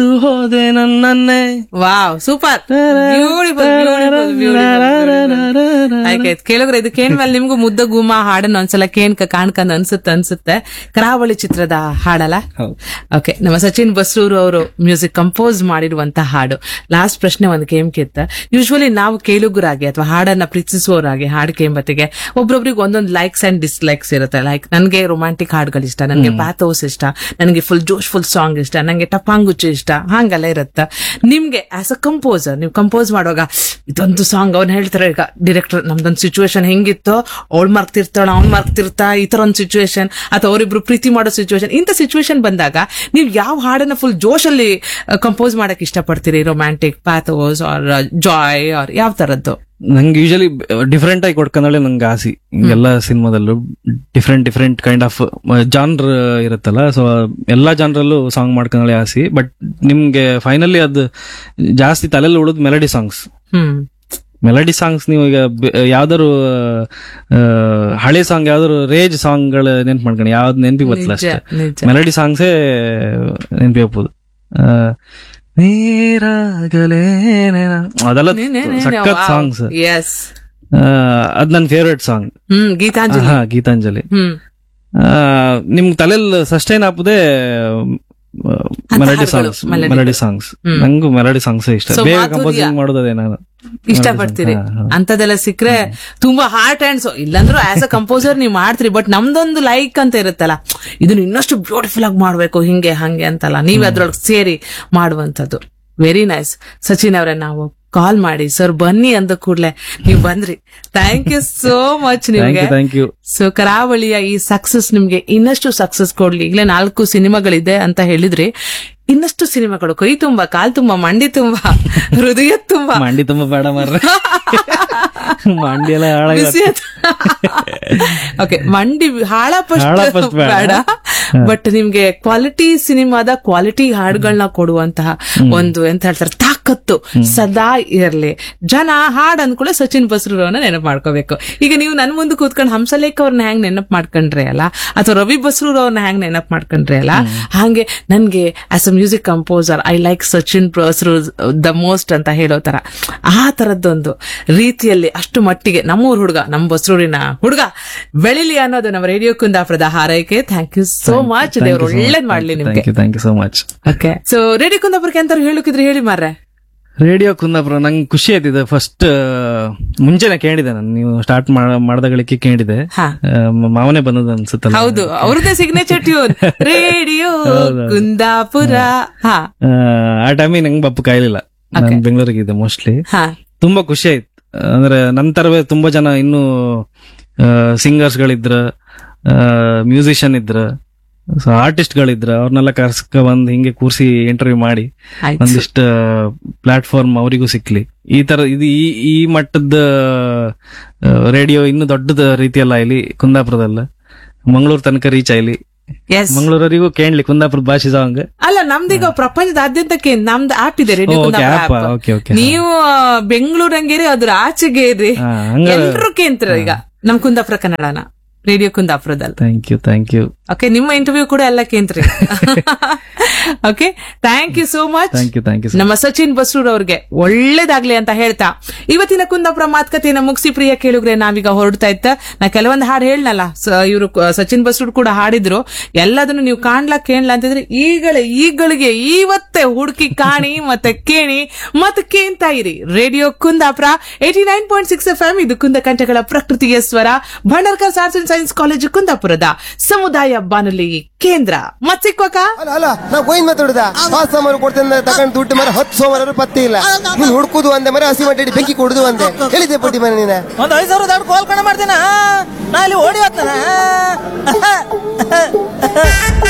ಬಿಟ್ಟು ಹೋದೆ ನನ್ನನ್ನೇ ವಾವ್ ಸೂಪರ್ ಆಯ್ತಾಯ್ತು ಕೇಳಿದ್ರೆ ಇದು ಕೇಳ್ಮೇಲೆ ನಿಮ್ಗೂ ಮುದ್ದ ಗುಮ ಹಾಡನ್ನ ಒಂದ್ಸಲ ಕೇಣ್ಕ ಕಾಣ್ಕಂದ್ ಅನ್ಸುತ್ತೆ ಅನ್ಸುತ್ತೆ ಕರಾವಳಿ ಚಿತ್ರದ ಹಾಡಲ್ಲ ಹೌದು. ಓಕೆ ನಮ್ಮ ಸಚಿನ್ ಬಸ್ರೂರು ಅವರು ಮ್ಯೂಸಿಕ್ ಕಂಪೋಸ್ ಮಾಡಿರುವಂತ ಹಾಡು ಲಾಸ್ಟ್ ಪ್ರಶ್ನೆ ಒಂದು ಕೇಮ್ಕಿತ್ತ ಯೂಶ್ವಲಿ ನಾವು ಕೇಳುಗರಾಗಿ ಅಥವಾ ಹಾಡನ್ನ ಪ್ರೀತಿಸುವವರಾಗಿ ಹಾಡು ಕೇಂಬತ್ತಿಗೆ ಒಬ್ರೊಬ್ರಿಗೆ ಒಂದೊಂದು ಲೈಕ್ಸ್ ಅಂಡ್ ಡಿಸ್ಲೈಕ್ಸ್ ಇರುತ್ತೆ ಲೈಕ್ ನನಗೆ ರೊಮ್ಯಾಂಟಿಕ್ ಹಾಡುಗಳು ಇಷ್ಟ ನನಗೆ ಪ್ಯಾಥೋಸ್ ಇಷ್ಟ ನನಗೆ ಫುಲ್ ಜೋಶ್ ಫುಲ್ ಸಾಂಗ್ ಇಷ್ಟ ನನಗೆ ಟಪಾಂಗುಚ್ಚು ಇಷ್ಟ ಹಂಗೆಲ್ಲ ಇರುತ್ತೆ ನಿಮ್ಗೆ ಆಸ್ ಅ ಕಂಪೋಸರ್ ನೀವು ಕಂಪೋಸ್ ಮಾಡುವಾಗ ಇದೊಂದು ಸಾಂಗ್ ಅವ್ನು ಹೇಳ್ತಾರೆ ಈಗ ಡೈರೆಕ್ಟರ್ ನಮ್ದೊಂದು ಸಿಚುವೇಶನ್ ಹೆಂಗಿತ್ತೋ ಅವಳು ಮರ್ತಿರ್ತಾಳ ಅವ್ನು ಮರ್ತಿರ್ತಾ ಈ ತರ ಒಂದು ಸಿಚುವೇಶನ್ ಅಥವಾ ಅವರಿಬ್ರು ಪ್ರೀತಿ ಮಾಡೋ ಸಿಚುವೇಶನ್ ಇಂಥ ಸಿಚುವೇಶನ್ ಬಂದಾಗ ನೀವು ಯಾವ ಹಾಡನ್ನ ಫುಲ್ ಜೋಶಲ್ಲಿ ಕಂಪೋಸ್ ಮಾಡಕ್ ಇಷ್ಟಪಡ್ತೀರಿ romantic pathos or joy or ಯಾವ ತರದ್ದು ನಂಗೆ ಯೂಶಲಿ ಡಿಫ್ರೆಂಟ್ ಆಗಿ ಕೊಡ್ಕೊಂಡಳೆ ನಂಗೆ ಆಸೆ ಎಲ್ಲ ಸಿನಿಮಾದಲ್ಲೂ different different kind of genre ಇರುತ್ತಲ್ಲ ಸೊ ಎಲ್ಲಾ ಜಾನ್ರಲ್ಲೂ ಸಾಂಗ್ ಮಾಡ್ಕೊಂಡಳೆ ಆಸೆ ಬಟ್ ನಿಮ್ಗೆ ಫೈನಲಿ ಅದು ಜಾಸ್ತಿ ತಲೆಯಲ್ಲಿ ಉಳಿದ್ melody songs hmm melody songs ನೀವು ಈಗ ಬೆ- ಯಾವ್ದಾರು ಆ, ಹಳೆ ಸಾಂಗ್ ಯಾವ್ದಾರು ರೇಜ್ ಸಾಂಗ್ಗಳು ನೆನ್ಪು ಮಾಡ್ಕೊಂಡು ಯಾವ್ದು ನೆನ್ಪಿಗೆ ಬರ್ತಲ್ಲ ನಿಜ ಅಷ್ಟೇ ನಿಜ ಮೆಲಡಿ ಸಾಂಗ್ಸೇ ನೆನ್ಪಿ ಹೋಗ್ಬೋದು ನೀರಾಗಲೇನೆ ಅದೆಲ್ಲ ಸಖತ್ ಸಾಂಗ್ಸ್ ಎಸ್ ಅದ್ ನನ್ನ ಫೇವ್ರೆಟ್ ಸಾಂಗ್ ಹ್ಮ್ ಗೀತಾಂಜಲಿ ಹಾ ಗೀತಾಂಜಲಿ ಹ್ಮ್ ಆ, ನಿಮ್ ತಲೆಯಲ್ಲಿ ಸಸ್ಟೈನ್ ಆಪದೆ ಮೆಲಡಿ ಹಾಡುಗಳು, songs melody. Melody songs hmm. ನಂಗೂ ಮೆಲಡಿ ಸಾಂಗ್ಸ್ ಇಷ್ಟ So, ಬೇಗ ಮಾಧುರ್ಯ. ಕಂಪೋಸಿಂಗ್ ಮಾಡೋದೇ ನಾನು ಇಷ್ಟಪಡ್ತೀರಿ ಹಾ, ಹಾ. ಅಂತದೆಲ್ಲ ಸಿಕ್ಕ್ರೆ ತುಂಬಾ ಹಾರ್ಟ್ ಅಂಡ್ ಸೊ ಇಲ್ಲಾಂದ್ರೂ ಆಸ್ ಅ ಕಂಪೋಸರ್ ನೀವು ಮಾಡ್ತೀರಿ ಬಟ್ ನಮ್ದೊಂದು ಲೈಕ್ ಅಂತ ಇರುತ್ತಲ್ಲ ಇದನ್ನ ಇನ್ನಷ್ಟು ಬ್ಯೂಟಿಫುಲ್ ಆಗಿ ಮಾಡ್ಬೇಕು ಹಿಂಗೆ ಹಂಗೆ ಅಂತಲ್ಲ ನೀವ್ ಅದ್ರೊಳಗೆ ಸೇರಿ ಮಾಡುವಂತದ್ದು ವೆರಿ ನೈಸ್ ಸಚಿನ್ ಅವರೇ ನಾವು ಕಾಲ್ ಮಾಡಿ ಸರ್ ಬನ್ನಿ ಅಂದ ಕೂಡ್ಲೆ ನೀವು ಬಂದ್ರಿ thank you so much thank ನಿಮ್ಗೆ ಯು ಥ್ಯಾಂಕ್ ಯು ಸೊ ಕರಾವಳಿಯ ಈ ಸಕ್ಸಸ್ ನಿಮ್ಗೆ ಇನ್ನಷ್ಟು ಸಕ್ಸಸ್ ಕೊಡ್ಲಿ ಈಗಲೇ ನಾಲ್ಕು ಸಿನಿಮಾಗಳಿದೆ ಅಂತ ಹೇಳಿದ್ರಿ ಇನ್ನಷ್ಟು ಸಿನಿಮಾಗಳು ಕೈ ತುಂಬಾ ಕಾಲ್ ತುಂಬಾ ಮಂಡಿ ತುಂಬಾ ಹೃದಯ ತುಂಬಾ ಮಂಡಿ ತುಂಬಾ ಬೇಡ ಮಾರ್ರೆ ಮಂಡಿ ಎಲ್ಲ ಹಾಳಾಗಿ ಬಿಸಿ ಓಕೆ ಮಂಡಿ ಹಾಳ ಹಾಳ ಫಸ್ಟ್ first ಬೇಡ. ಬೇಡ ಬಟ್ ನಿಮ್ಗೆ ಕ್ವಾಲಿಟಿ ಸಿನಿಮಾದ ಕ್ವಾಲಿಟಿ ಹಾಡುಗಳನ್ನ ಕೊಡುವಂತಹ ಒಂದು ಎಂತ ಹೇಳ್ತಾರೆ ತಾಕತ್ತು ಸದಾ ಇರಲಿ ಜನ ಹಾಡ್ ಅಂದ್ಕೂಳೆ ಸಚಿನ್ ಬಸ್ರೂರವನ್ನ ನೆನಪು ಮಾಡ್ಕೋಬೇಕು ಈಗ ನೀವು ನನ್ ಮುಂದೆ ಕೂತ್ಕೊಂಡು ಹಂಸಲೇಖ ಅವ್ರನ್ನ ಹೆಂಗ್ ನೆನಪು ಮಾಡ್ಕೊಂಡ್ರಿ ಅಲ್ಲ ಅಥವಾ ರವಿ ಬಸ್ರೂರ್ ಅವ್ರನ್ನ ಹೆಂಗ್ ನೆನಪು ಮಾಡ್ಕೊಂಡ್ರಿ ಅಲ್ಲ ಹಾಗೆ ನನ್ಗೆ as a music composer I like Sachin Basrur the most ಅಂತ ಹೇಳೋ ತರ ಆ ತರದ್ದೊಂದು ರೀತಿಯಲ್ಲಿ ಅಷ್ಟು ಮಟ್ಟಿಗೆ ನಮ್ಮೂರ್ ಹುಡುಗ ನಮ್ಮ ಬಸ್ರೂರಿನ ಹುಡುಗ ಬೆಳಿಲಿ ಅನ್ನೋದು ನಮ್ಮ ರೇಡಿಯೋ ಕುಂದಾಪುರದ ಹಾರೈಕೆ ಥ್ಯಾಂಕ್ ಯು ಸೋ ಮಚ್ ದೇವ್ರು ಒಳ್ಳೇದ್ ಮಾಡ್ಲಿ ನಿಮ್ಗೆ thank you thank you so much okay so radio ಕುಂದಾಪುರಕ್ಕೆ ಅಂತ ಹೇಳಕ್ಕಿದ್ರೆ ಹೇಳಿ ಮಾರ್ರೆ ರೇಡಿಯೋ ಕುಂದಾಪುರ ನಂಗೆ ಖುಷಿ ಆಯ್ತಿದೆ ಫಸ್ಟ್ ಮುಂಚೆನೆ ಕೇಳಿದೆ ನಾನು ನೀವು ಸ್ಟಾರ್ಟ್ ಮಾಡ್ದಗಳಿಗೆ ಕೇಳಿದೆ ಹಾ. ಆ, ಮ- ಮಾವನೇ ಬಂದದ್ದು ಅನ್ಸುತ್ತಲ್ಲ ಹೌದು ಅವ್ರದ್ದೇ ಸಿಗ್ನೇಚರ್ ಟ್ಯೂನ್ ರೇಡಿಯೋ ಕುಂದಾಪುರ ಹಾ ಆ, ಆ ಟೈಮಿಗೆ ನಂಗೆ ಬಪ್ಪು ಕಾಯ್ಲಿಲ್ಲ ನಾನು ಬೆಂಗಳೂರಿಗಿದ್ದೆ ಮೋಸ್ಟ್ಲಿ ಹಾ ತುಂಬಾ ಖುಷಿ ಆಯ್ತು ಅಂದ್ರೆ ನಂತರವೇ ತುಂಬಾ ಜನ ಇನ್ನು ಸಿಂಗರ್ಸ್ ಗಳಿದ್ರ ಮ್ಯೂಸಿಷಿಯನ್ ಇದ್ರ ಆರ್ಟಿಸ್ಟ್ ಗಳಿದ್ರ ಅವ್ರನ್ನೆಲ್ಲ ಕರ್ಸ್ಕ ಬಂದ್ ಹಿಂಗೆ ಕೂರ್ಸಿ ಇಂಟರ್ವ್ಯೂ ಮಾಡಿ ಆಯ್ತು ಒಂದಿಷ್ಟು ಪ್ಲಾಟ್ಫಾರ್ಮ್ ಅವರಿಗೂ ಸಿಕ್ಲಿ ಈ ತರ ಇದು ಈ ಈ ಮಟ್ಟದ ರೇಡಿಯೋ ಇನ್ನು ದೊಡ್ಡದ ರೀತಿಯಲ್ಲ ಇಲ್ಲಿ ಕುಂದಾಪುರದಲ್ಲ ಮಂಗಳೂರು ತನಕ ರೀಚ್ ಆಯ್ಲಿ ಎಸ್ ಮಂಗಳೂರವರಿಗೂ ಕೇಳಲಿ ಕುಂದಾಪುರ ಭಾಷೆ ಸಾಂಗ್ ಅಲ್ಲ ನಮ್ದೀಗ ಪ್ರಪಂಚದಾದ್ಯಂತಕ್ಕೆ ನಮ್ದು ಆಪ್ ಇದೆ ರೇಡಿಯೋ ಓ, okay, Kundapura app, app. okay, okay. ನೀವು ಬೆಂಗಳೂರಂಗೇರಿ ಅದ್ರ ಆಚೆಗೆ ಇರ್ರಿ ಹಾ, ಹಂಗಾರೆ- ಎಲ್ರು ಕೇಂದ್ರ ಈಗ ನಮ್ ಕುಂದಾಪುರ ಕನ್ನಡನ ರೇಡಿಯೋ ಕುಂದಾಪುರದಲ್ಲಿ thank you thank you okay ನಿಮ್ಮ ಇಂಟರ್ವ್ಯೂ ಕೂಡ ಎಲ್ಲ ಕೇಂದ್ರಿ okay thank you so much thank you thank you ನಮ್ಮ ಸಚಿನ್ ಬಸ್ರೂರ್ ಅವ್ರಿಗೆ ಒಳ್ಳೇದಾಗ್ಲಿ ಅಂತ ಹೇಳ್ತಾ ಇವತ್ತಿನ ಕುಂದಾಪುರ ಮಾತುಕತೆಯನ್ನ ಮುಗಿಸಿ ಪ್ರಿಯ ಕೇಳುಗ್ರೆ ನಾವೀಗ ಹೊರಡ್ತಾ ಇತ್ತ ನಾ ಕೆಲವೊಂದು ಹಾಡು ಹೇಳನಲ್ಲ ಇವರು ಸಚಿನ್ ಬಸ್ರೂರ್ ಕೂಡ ಹಾಡಿದ್ರು ಎಲ್ಲದನ್ನು ನೀವು ಕಾಣ್ಲಾ ಕೇಳಲ್ಲ ಅಂತಿದ್ರೆ ಈಗಲೇ ಈಗಳಿಗೆ ಇವತ್ತೇ ಹುಡುಕಿ ಕಾಣಿ ಮತ್ತೆ ಕೇಳಿ ಮತ್ತೆ ಕೇಳ್ತಾ ಇರಿ radio Kundapura eighty nine point six F M ಇದು ಕುಂದ ಕಂಠಗಳ ಪ್ರಕೃತಿಯ ಸ್ವರ Bhandarkar arts and science college ಕುಂದಾಪುರದ ಸಮುದಾಯ ಬಾನುಲಿ ಕೇಂದ್ರ ಮತ್ ಸಿಕ್ವಕ ಅಲ್ಲ ಅಲ್ಲ ನಾವು ಗೋಯಿಂದ ಮಾತಾಡುದ ಆ ಸಾಮಾನು ಕೊಡ್ತೇನೆ ತಗೊಂಡು ದುಡ್ಡು ಮರ ಹತ್ತು ಸೋಮವಾರ ಪತ್ತೆ ಇಲ್ಲ ನೀನ್ ಹುಡ್ಕುದು ಅಂದೆ ಮರ ಹಸಿ ಮಾಡಿ ಬೆಂಕಿ ಕೊಡುದು ಅಂದೆ ಹೇಳಿದ್ದೆ ಪಟ್ಟಿ ಮನೆ ನೀನ ಒಂದ್ ಐದ್ ಸಾವಿರ ದುಡ್ಡು ಕೋಲ್ ಕಣ ಮಾಡ್ತೇನ ನಾ ಅಲ್ಲಿ ಓಡಿ ಹೋಗ್ತಾನ